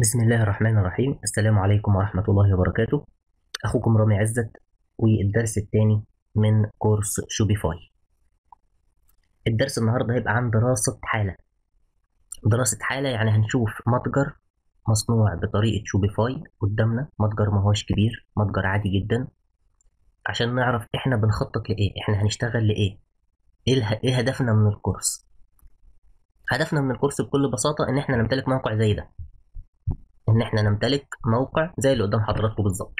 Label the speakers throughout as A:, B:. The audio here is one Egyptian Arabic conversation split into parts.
A: بسم الله الرحمن الرحيم السلام عليكم ورحمة الله وبركاته أخوكم رامي عزت والدرس الثاني من كورس شوبيفاي الدرس النهاردة هيبقى عن دراسة حالة دراسة حالة يعني هنشوف متجر مصنوع بطريقة شوبيفاي قدامنا متجر ما هوش كبير متجر عادي جدا عشان نعرف احنا بنخطط لإيه احنا هنشتغل لإيه ايه, اله- إيه هدفنا من الكورس هدفنا من الكورس بكل بساطة ان احنا نمتلك موقع زي ده ان احنا نمتلك موقع زي اللي قدام حضراتكم بالظبط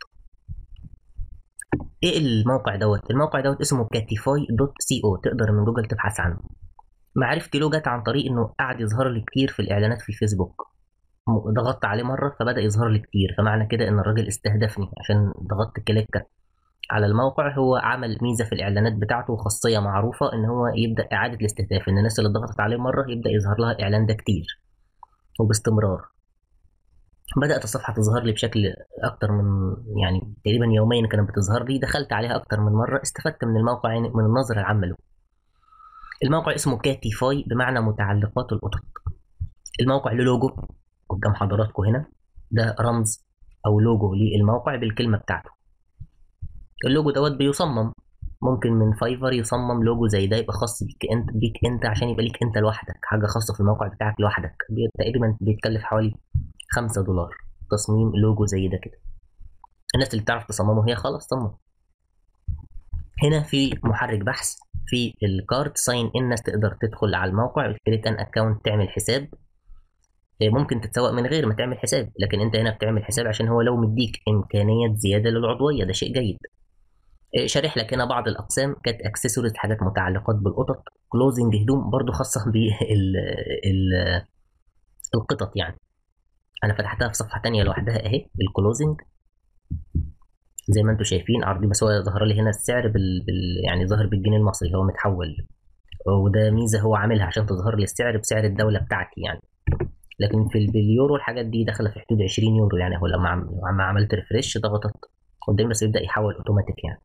A: ايه الموقع دوت الموقع دوت اسمه كاتيفاي دوت سي او تقدر من جوجل تبحث عنه معرفتي له جت عن طريق انه قعد يظهر لي كتير في الاعلانات في الفيسبوك م- ضغطت عليه مره فبدا يظهر لي كتير فمعنى كده ان الراجل استهدفني عشان ضغطت كليكه على الموقع هو عمل ميزه في الاعلانات بتاعته خاصيه معروفه ان هو يبدا اعاده الاستهداف ان الناس اللي ضغطت عليه مره يبدا يظهر لها الاعلان ده كتير وباستمرار بدأت الصفحة تظهر لي بشكل أكتر من يعني تقريبا يوميا كانت بتظهر لي دخلت عليها أكتر من مرة استفدت من الموقع يعني من النظرة العامة له الموقع اسمه كاتيفاي بمعنى متعلقات القطط الموقع له لوجو قدام حضراتكم هنا ده رمز أو لوجو للموقع بالكلمة بتاعته اللوجو دوت بيصمم ممكن من فايفر يصمم لوجو زي ده يبقى خاص بيك انت بيك انت عشان يبقى ليك انت لوحدك حاجه خاصه في الموقع بتاعك لوحدك بي- تقريبا بيتكلف حوالي خمسة دولار تصميم لوجو زي ده كده الناس اللي بتعرف تصممه هي خلاص صمم هنا في محرك بحث في الكارد ساين ان الناس تقدر تدخل على الموقع كريت ان اكونت تعمل حساب إيه، ممكن تتسوق من غير ما تعمل حساب لكن انت هنا بتعمل حساب عشان هو لو مديك امكانيه زياده للعضويه ده شيء جيد إيه، شارح لك هنا بعض الاقسام كانت اكسسوارز حاجات متعلقات بالقطط كلوزنج هدوم برضو خاصه بال ال- القطط يعني انا فتحتها في صفحه تانية لوحدها اهي الكلوزنج زي ما انتم شايفين عرضي بس هو ظهر لي هنا السعر بال... بال... يعني ظاهر بالجنيه المصري هو متحول وده ميزه هو عاملها عشان تظهر لي السعر بسعر الدوله بتاعتي يعني لكن في ال- باليورو الحاجات دي داخله في حدود 20 يورو يعني هو لما عم... لما عملت ريفريش ضغطت قدامي بس يبدا يحول اوتوماتيك يعني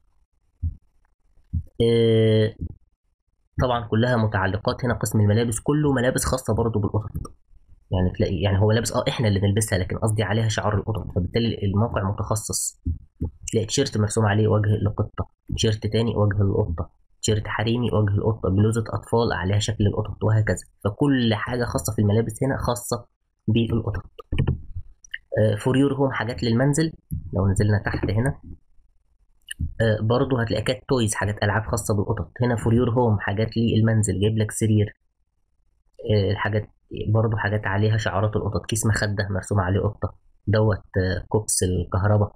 A: إيه... طبعا كلها متعلقات هنا قسم الملابس كله ملابس خاصه برضه بالقطط يعني تلاقي يعني هو لابس اه احنا اللي نلبسها لكن قصدي عليها شعار القطط فبالتالي الموقع متخصص تلاقي تيشيرت مرسوم عليه وجه القطه تيشيرت تاني وجه القطه تيشيرت حريمي وجه القطه بلوزه اطفال عليها شكل القطط وهكذا فكل حاجه خاصه في الملابس هنا خاصه بالقطط فور يور هوم حاجات للمنزل لو نزلنا تحت هنا آه، برضو هتلاقي كات تويز حاجات العاب خاصه بالقطط هنا فور يور هوم حاجات للمنزل جايب لك سرير آه، الحاجات برضو حاجات عليها شعارات القطط كيس مخده مرسوم عليه قطه دوت آه، كوبس الكهرباء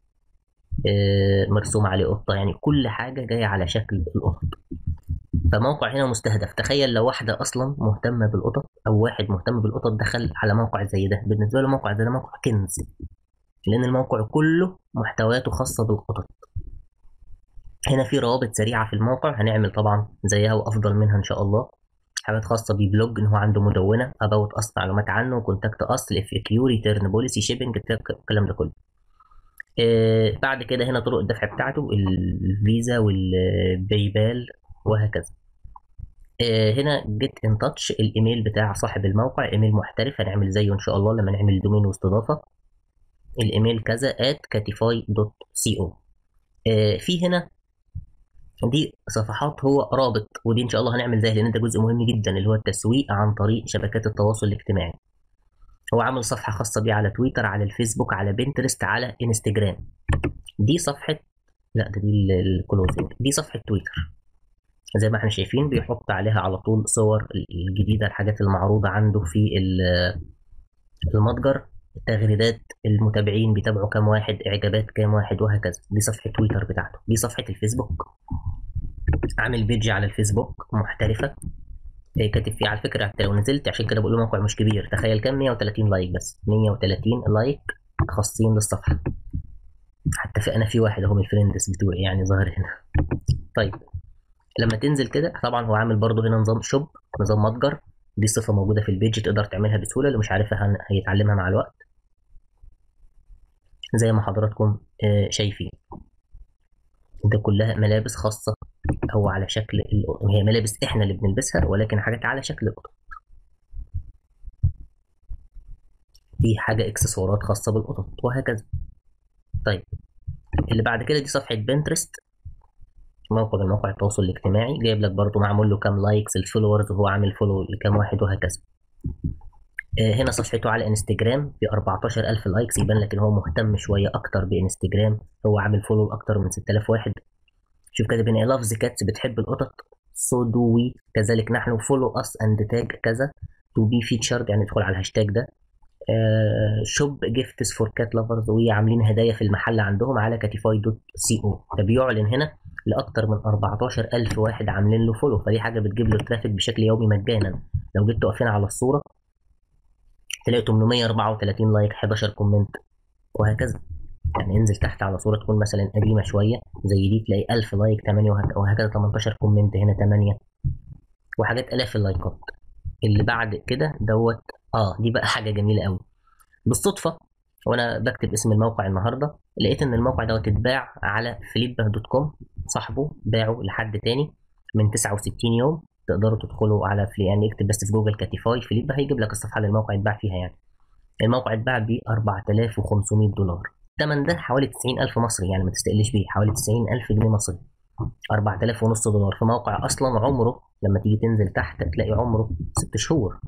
A: آه، مرسوم عليه قطه يعني كل حاجه جايه على شكل القطط فموقع هنا مستهدف تخيل لو واحده اصلا مهتمه بالقطط او واحد مهتم بالقطط دخل على موقع زي ده بالنسبه له الموقع ده, ده موقع كنز لان الموقع كله محتوياته خاصه بالقطط هنا في روابط سريعه في الموقع هنعمل طبعا زيها وافضل منها ان شاء الله حاجات خاصه ببلوج ان هو عنده مدونه اباوت اس معلومات عنه كونتاكت اس اف كيو ريتيرن بوليسي شيبنج الكلام ده كله آه، بعد كده هنا طرق الدفع بتاعته الفيزا والباي بال وهكذا آه، هنا جيت ان تاتش الايميل بتاع صاحب الموقع ايميل محترف هنعمل زيه ان شاء الله لما نعمل دومين واستضافه الايميل كذا at catify.co آه، في هنا دي صفحات هو رابط ودي ان شاء الله هنعمل زيها لان ده جزء مهم جدا اللي هو التسويق عن طريق شبكات التواصل الاجتماعي هو عامل صفحه خاصه بيه على تويتر على الفيسبوك على بنترست على انستجرام دي صفحه لا ده دي ال- الكلوزنج دي صفحه تويتر زي ما احنا شايفين بيحط عليها على طول صور الجديده الحاجات المعروضه عنده في ال- المتجر تغريدات المتابعين بيتابعوا كام واحد اعجابات كام واحد وهكذا دي صفحه تويتر بتاعته دي صفحه الفيسبوك عامل بيج على الفيسبوك محترفه إيه كاتب فيه على فكره حتى لو نزلت عشان كده بقول له موقع مش كبير تخيل كام 130 لايك بس 130 لايك خاصين للصفحه حتى في انا في واحد اهو من الفريندز بتوعي يعني ظاهر هنا طيب لما تنزل كده طبعا هو عامل برضه هنا نظام شوب نظام متجر دي صفه موجوده في البيج تقدر تعملها بسهوله اللي مش عارفها هن- هيتعلمها مع الوقت زي ما حضراتكم آه، شايفين ده كلها ملابس خاصه او على شكل القطط هي ملابس احنا اللي بنلبسها ولكن حاجات على شكل القطط دي حاجه اكسسوارات خاصه بالقطط وهكذا طيب اللي بعد كده دي صفحه بنترست موقع من مواقع التواصل الاجتماعي جايب لك برضو معمول له كام لايكس الفولورز وهو عامل فولو لكام واحد وهكذا آه، هنا صفحته على انستجرام في 14000 لايكس يبان لك ان هو مهتم شويه اكتر بانستجرام هو عامل فولو اكتر من 6000 واحد شوف كاتب هنا لافز كاتس بتحب القطط سو دو وي كذلك نحن فولو اس اند تاج كذا تو بي فيتشرد يعني ادخل على الهاشتاج ده شوب جيفتس فور كات لافرز وعاملين هدايا في المحل عندهم على كاتيفاي دوت سي او فبيعلن هنا لاكتر من 14000 واحد عاملين له فولو فدي حاجه بتجيب له ترافيك بشكل يومي مجانا لو جيت تقفين على الصوره تلاقي 834 لايك 11 كومنت وهكذا يعني انزل تحت على صوره تكون مثلا قديمه شويه زي دي تلاقي 1000 لايك 8 وهكذا 18 كومنت هنا 8 وحاجات الاف اللايكات اللي بعد كده دوت اه دي بقى حاجه جميله قوي بالصدفه وانا بكتب اسم الموقع النهارده لقيت ان الموقع دوت اتباع على فليبا دوت كوم صاحبه باعه لحد تاني من 69 يوم تقدروا تدخلوا على فلي يعني اكتب بس في جوجل كاتيفاي فليبا هيجيب لك الصفحه اللي الموقع اتباع فيها يعني الموقع اتباع ب 4500 دولار الثمن ده حوالي 90000 مصري يعني ما تستقلش بيه حوالي 90000 جنيه مصري 4000 ونص دولار في موقع اصلا عمره لما تيجي تنزل تحت تلاقي عمره 6 شهور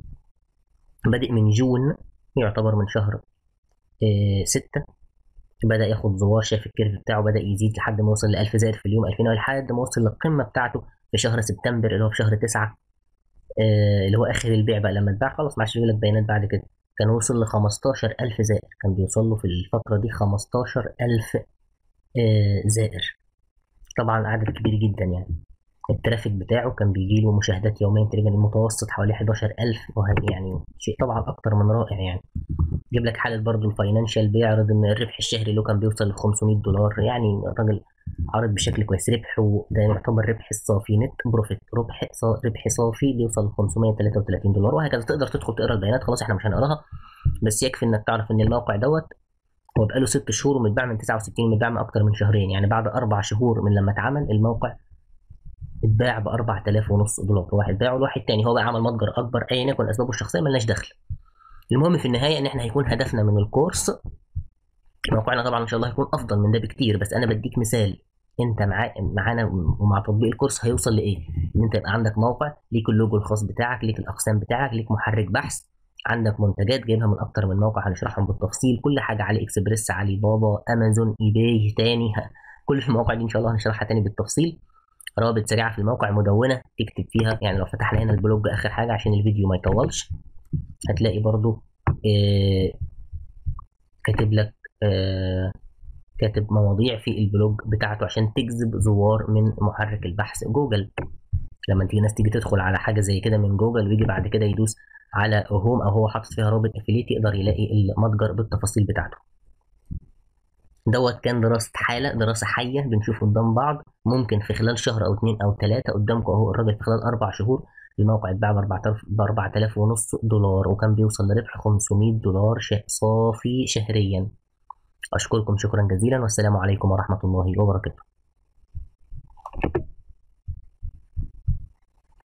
A: بادئ من جون يعتبر من شهر آه ستة بدأ ياخد زوار شاف الكيرف بتاعه بدأ يزيد لحد ما وصل ل 1000 زائر في اليوم 2000 لحد ما وصل للقمة بتاعته في شهر سبتمبر اللي هو في شهر تسعة آه اللي هو آخر البيع بقى لما اتباع خلاص ما عادش لك بيانات بعد كده كان وصل ل 15000 زائر كان بيوصل له في الفترة دي 15000 آه زائر طبعا عدد كبير جدا يعني الترافيك بتاعه كان بيجي له مشاهدات يوميا تقريبا المتوسط حوالي 11000 يعني شيء طبعا اكتر من رائع يعني جيب لك حاله برضه الفاينانشال بيعرض ان الربح الشهري له كان بيوصل ل 500 دولار يعني الراجل عارض بشكل كويس ربحه ده يعتبر ربح الصافي نت بروفيت ربح ربح صافي بيوصل ل 533 دولار وهكذا تقدر تدخل تقرا البيانات خلاص احنا مش هنقراها بس يكفي انك تعرف ان الموقع دوت هو بقاله ست شهور ومتباع من 69 متباع من اكتر من شهرين يعني بعد اربع شهور من لما اتعمل الموقع اتباع ب 4000 ونص دولار واحد باعه لواحد تاني هو بقى عمل متجر اكبر ايا يكن اسبابه الشخصيه ملناش دخل المهم في النهايه ان احنا هيكون هدفنا من الكورس موقعنا طبعا ان شاء الله هيكون افضل من ده بكتير بس انا بديك مثال انت معا معانا ومع تطبيق الكورس هيوصل لايه ان انت يبقى عندك موقع ليك اللوجو الخاص بتاعك ليك الاقسام بتاعك ليك محرك بحث عندك منتجات جايبها من اكتر من موقع هنشرحهم بالتفصيل كل حاجه علي اكسبريس علي بابا امازون ايباي تاني كل المواقع دي ان شاء الله هنشرحها تاني بالتفصيل روابط سريعه في الموقع مدونه تكتب فيها يعني لو فتحنا هنا البلوج اخر حاجه عشان الفيديو ما يطولش هتلاقي برضو آه كاتب لك آه كاتب مواضيع في البلوج بتاعته عشان تجذب زوار من محرك البحث جوجل لما تيجي ناس تيجي تدخل على حاجه زي كده من جوجل ويجي بعد كده يدوس على هوم او هو حاطط فيها رابط افليت يقدر يلاقي المتجر بالتفاصيل بتاعته دوت كان دراسة حالة دراسة حية بنشوف قدام بعض ممكن في خلال شهر أو اتنين أو تلاتة قدامكم أهو الراجل في خلال أربع شهور الموقع اتباع ب 4000 ونص دولار وكان بيوصل لربح 500 دولار شه صافي شهريا أشكركم شكرا جزيلا والسلام عليكم ورحمة الله وبركاته